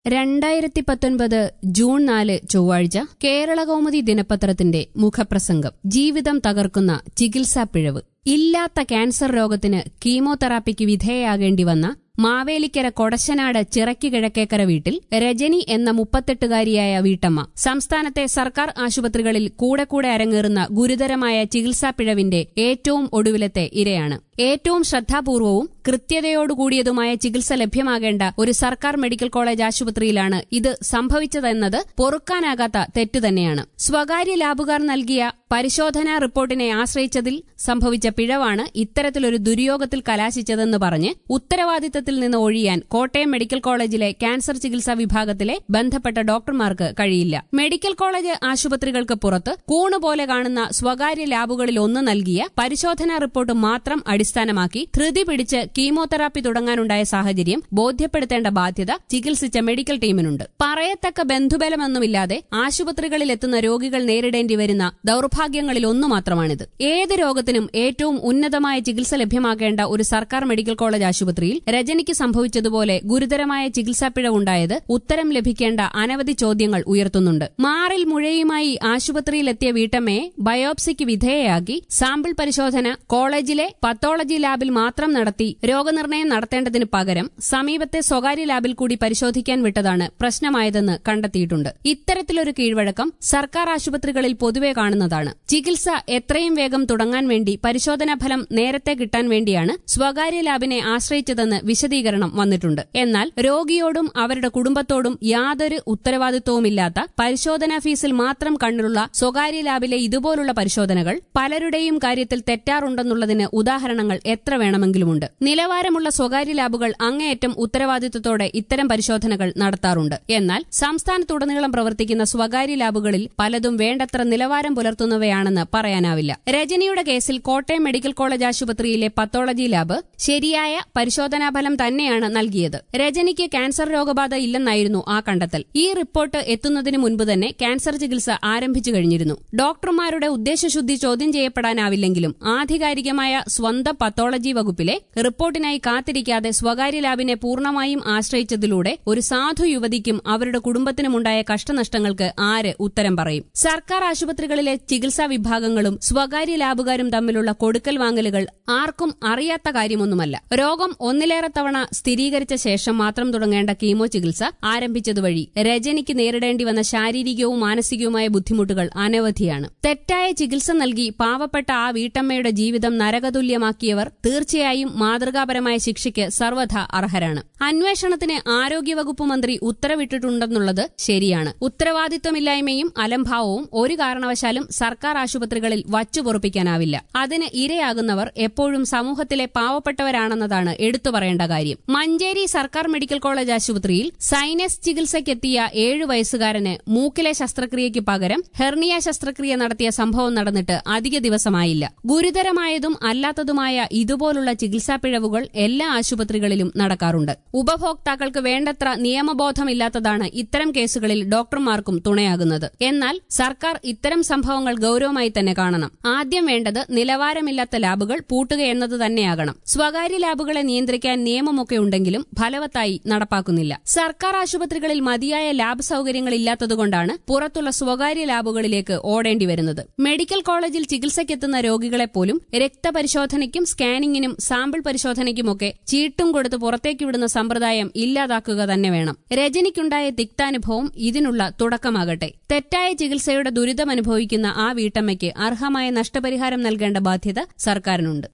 രണ്ടായിരത്തി പത്തൊൻപത് ജൂൺ നാല് ചൊവ്വാഴ്ച കേരളകൗമുദി ദിനപത്രത്തിന്റെ മുഖപ്രസംഗം ജീവിതം തകർക്കുന്ന ചികിത്സാ പിഴവ് ഇല്ലാത്ത ക്യാൻസർ രോഗത്തിന് കീമോതെറാപ്പിക്ക് വിധേയയാകേണ്ടി വന്ന മാവേലിക്കര കൊടശനാട് ചിറക്കി കിഴക്കേക്കര വീട്ടിൽ രജനി എന്ന മുപ്പത്തെട്ടുകാരിയായ വീട്ടമ്മ സംസ്ഥാനത്തെ സർക്കാർ ആശുപത്രികളിൽ കൂടെ കൂടെ അരങ്ങേറുന്ന ഗുരുതരമായ ചികിത്സാ പിഴവിന്റെ ഏറ്റവും ഒടുവിലത്തെ ഇരയാണ് ഏറ്റവും ശ്രദ്ധാപൂർവവും കൃത്യതയോടുകൂടിയതുമായ ചികിത്സ ലഭ്യമാകേണ്ട ഒരു സർക്കാർ മെഡിക്കൽ കോളേജ് ആശുപത്രിയിലാണ് ഇത് സംഭവിച്ചതെന്നത് പൊറുക്കാനാകാത്ത തെറ്റുതന്നെയാണ് സ്വകാര്യ ലാബുകാർ നൽകിയ പരിശോധനാ റിപ്പോർട്ടിനെ ആശ്രയിച്ചതിൽ സംഭവിച്ച പിഴവാണ് ഇത്തരത്തിലൊരു ദുര്യോഗത്തിൽ കലാശിച്ചതെന്ന് പറഞ്ഞ് ഉത്തരവാദിത്തത്തിൽ നിന്ന് ഒഴിയാൻ കോട്ടയം മെഡിക്കൽ കോളേജിലെ ക്യാൻസർ ചികിത്സാ വിഭാഗത്തിലെ ബന്ധപ്പെട്ട ഡോക്ടർമാർക്ക് കഴിയില്ല മെഡിക്കൽ കോളേജ് ആശുപത്രികൾക്ക് പുറത്ത് കൂണുപോലെ കാണുന്ന സ്വകാര്യ ലാബുകളിൽ ഒന്ന് നൽകിയ പരിശോധനാ റിപ്പോർട്ട് മാത്രം അടിസ്ഥാനമാക്കി ധൃതി പിടിച്ച് കീമോതെറാപ്പി തുടങ്ങാനുണ്ടായ സാഹചര്യം ബോധ്യപ്പെടുത്തേണ്ട ബാധ്യത ചികിത്സിച്ച മെഡിക്കൽ ടീമിനുണ്ട് പറയത്തക്ക ബന്ധുബലമൊന്നുമില്ലാതെ ആശുപത്രികളിൽ എത്തുന്ന രോഗികൾ നേരിടേണ്ടി വരുന്ന ദൌർഭാഗ്യങ്ങളിൽ ഒന്നു മാത്രമാണിത് ഏത് രോഗത്തിനും ഏറ്റവും ഉന്നതമായ ചികിത്സ ലഭ്യമാക്കേണ്ട ഒരു സർക്കാർ മെഡിക്കൽ കോളേജ് ആശുപത്രിയിൽ രജനിക്ക് സംഭവിച്ചതുപോലെ ഗുരുതരമായ ചികിത്സാപ്പിഴവുണ്ടായത് ഉത്തരം ലഭിക്കേണ്ട അനവധി ചോദ്യങ്ങൾ ഉയർത്തുന്നുണ്ട് മാറിൽ മുഴയുമായി ആശുപത്രിയിലെത്തിയ വീട്ടമ്മയെ ബയോപ്സിക്ക് വിധേയയാക്കി സാമ്പിൾ പരിശോധന കോളേജിലെ പത്തോളജി ലാബിൽ മാത്രം നടത്തി രോഗനിർണയം നടത്തേണ്ടതിന് പകരം സമീപത്തെ സ്വകാര്യ ലാബിൽ കൂടി പരിശോധിക്കാൻ വിട്ടതാണ് പ്രശ്നമായതെന്ന് കണ്ടെത്തിയിട്ടുണ്ട് ഇത്തരത്തിലൊരു കീഴ്വഴക്കം സർക്കാർ ആശുപത്രികളിൽ പൊതുവെ കാണുന്നതാണ് ചികിത്സ എത്രയും വേഗം തുടങ്ങാൻ വേണ്ടി പരിശോധനാ ഫലം നേരത്തെ കിട്ടാൻ വേണ്ടിയാണ് സ്വകാര്യ ലാബിനെ ആശ്രയിച്ചതെന്ന് വിശദീകരണം വന്നിട്ടുണ്ട് എന്നാൽ രോഗിയോടും അവരുടെ കുടുംബത്തോടും യാതൊരു ഉത്തരവാദിത്വവുമില്ലാത്ത പരിശോധനാ ഫീസിൽ മാത്രം കണ്ണുള്ള സ്വകാര്യ ലാബിലെ ഇതുപോലുള്ള പരിശോധനകൾ പലരുടെയും കാര്യത്തിൽ തെറ്റാറുണ്ടെന്നുള്ളതിന് ഉദാഹരണങ്ങൾ എത്ര വേണമെങ്കിലുമുണ്ട് നിലവാരമുള്ള സ്വകാര്യ ലാബുകൾ അങ്ങേയറ്റം ഉത്തരവാദിത്വത്തോടെ ഇത്തരം പരിശോധനകൾ നടത്താറുണ്ട് എന്നാൽ സംസ്ഥാനത്തുടനീളം പ്രവർത്തിക്കുന്ന സ്വകാര്യ ലാബുകളിൽ പലതും വേണ്ടത്ര നിലവാരം പുലർത്തുന്നവയാണെന്ന് പറയാനാവില്ല രജനിയുടെ കേസിൽ കോട്ടയം മെഡിക്കൽ കോളേജ് ആശുപത്രിയിലെ പത്തോളജി ലാബ് ശരിയായ പരിശോധനാഫലം തന്നെയാണ് നൽകിയത് രജനിക്ക് ക്യാൻസർ രോഗബാധ ഇല്ലെന്നായിരുന്നു ആ കണ്ടെത്തൽ ഈ റിപ്പോർട്ട് എത്തുന്നതിന് മുൻപ് തന്നെ ക്യാൻസർ ചികിത്സ ആരംഭിച്ചു കഴിഞ്ഞിരുന്നു ഡോക്ടർമാരുടെ ഉദ്ദേശശുദ്ധി ചോദ്യം ചെയ്യപ്പെടാനാവില്ലെങ്കിലും ആധികാരികമായ സ്വന്തം പത്തോളജി വകുപ്പിലെ റിപ്പോർട്ടിനായി കാത്തിരിക്കാതെ സ്വകാര്യ ലാബിനെ പൂർണ്ണമായും ആശ്രയിച്ചതിലൂടെ ഒരു സാധു യുവതിക്കും അവരുടെ കുടുംബത്തിനുമുണ്ടായ കഷ്ടനഷ്ടങ്ങൾക്ക് ആര് ഉത്തരം പറയും സർക്കാർ ആശുപത്രികളിലെ ചികിത്സാ വിഭാഗങ്ങളും സ്വകാര്യ ലാബുകാരും തമ്മിലുള്ള കൊടുക്കൽ വാങ്ങലുകൾ ആർക്കും അറിയാത്ത കാര്യമൊന്നുമല്ല രോഗം ഒന്നിലേറെ തവണ സ്ഥിരീകരിച്ച ശേഷം മാത്രം തുടങ്ങേണ്ട കീമോ ചികിത്സ ആരംഭിച്ചതുവഴി രജനിക്ക് നേരിടേണ്ടി വന്ന ശാരീരികവും മാനസികവുമായ ബുദ്ധിമുട്ടുകൾ അനവധിയാണ് തെറ്റായ ചികിത്സ നൽകി പാവപ്പെട്ട ആ വീട്ടമ്മയുടെ ജീവിതം നരകതുല്യമാക്കിയവർ തീർച്ചയായും മാതൃകാപരമായ ശിക്ഷയ്ക്ക് സർവ്വഥ അർഹരാണ് അന്വേഷണത്തിന് ആരോഗ്യവകുപ്പ് മന്ത്രി ഉത്തരവിട്ടിട്ടുണ്ടെന്നുള്ളത് ശരിയാണ് ഉത്തരവാദിത്വമില്ലായ്മയും അലംഭാവവും ഒരു കാരണവശാലും സർക്കാർ ആശുപത്രികളിൽ വച്ചുപൊറുപ്പിക്കാനാവില്ല അതിന് ഇരയാകുന്നവർ എപ്പോഴും സമൂഹത്തിലെ പാവപ്പെട്ടവരാണെന്നതാണ് എടുത്തു പറയേണ്ട കാര്യം മഞ്ചേരി സർക്കാർ മെഡിക്കൽ കോളേജ് ആശുപത്രിയിൽ സൈനസ് ചികിത്സയ്ക്കെത്തിയ ഏഴു വയസ്സുകാരന് മൂക്കിലെ ശസ്ത്രക്രിയയ്ക്ക് പകരം ഹെർണിയ ശസ്ത്രക്രിയ നടത്തിയ സംഭവം നടന്നിട്ട് അധിക ദിവസമായില്ല ഗുരുതരമായതും അല്ലാത്തതുമായ ഇതുപോലുള്ള ചികിത്സാ പിഴവുകൾ എല്ലാ ആശുപത്രികളിലും നടക്കാറുണ്ട് ഉപഭോക്താക്കൾക്ക് വേണ്ടത്ര നിയമബോധമില്ലാത്തതാണ് ഇത്തരം കേസുകളിൽ ഡോക്ടർമാർക്കും തുണയാകുന്നത് എന്നാൽ സർക്കാർ ഇത്തരം സംഭവങ്ങൾ ഗൌരവമായി തന്നെ കാണണം ആദ്യം വേണ്ടത് നിലവാരമില്ലാത്ത ലാബുകൾ പൂട്ടുക എന്നത് തന്നെയാകണം സ്വകാര്യ ലാബുകളെ നിയന്ത്രിക്കാൻ നിയമമൊക്കെ ഉണ്ടെങ്കിലും ഫലവത്തായി നടപ്പാക്കുന്നില്ല സർക്കാർ ആശുപത്രികളിൽ മതിയായ ലാബ് സൌകര്യങ്ങൾ ഇല്ലാത്തതുകൊണ്ടാണ് പുറത്തുള്ള സ്വകാര്യ ലാബുകളിലേക്ക് ഓടേണ്ടി വരുന്നത് മെഡിക്കൽ കോളേജിൽ ചികിത്സയ്ക്കെത്തുന്ന രോഗികളെ പോലും രക്തപരിശോധനയ്ക്കും സ്കാനിങ്ങിനും സാമ്പിൾ പരിശോധനയ്ക്കുമൊക്കെ ചീട്ടും കൊടുത്ത് പുറത്തേക്ക് വിടുന്ന സമ്പ്രദായം ഇല്ലാതാക്കുക തന്നെ വേണം രജനിക്കുണ്ടായ തിക്താനുഭവം ഇതിനുള്ള തുടക്കമാകട്ടെ തെറ്റായ ചികിത്സയുടെ ദുരിതമനുഭവിക്കുന്ന ആ വീട്ടമ്മയ്ക്ക് അർഹമായ നഷ്ടപരിഹാരം നൽകേണ്ട ബാധ്യത സർക്കാരിനുണ്ട്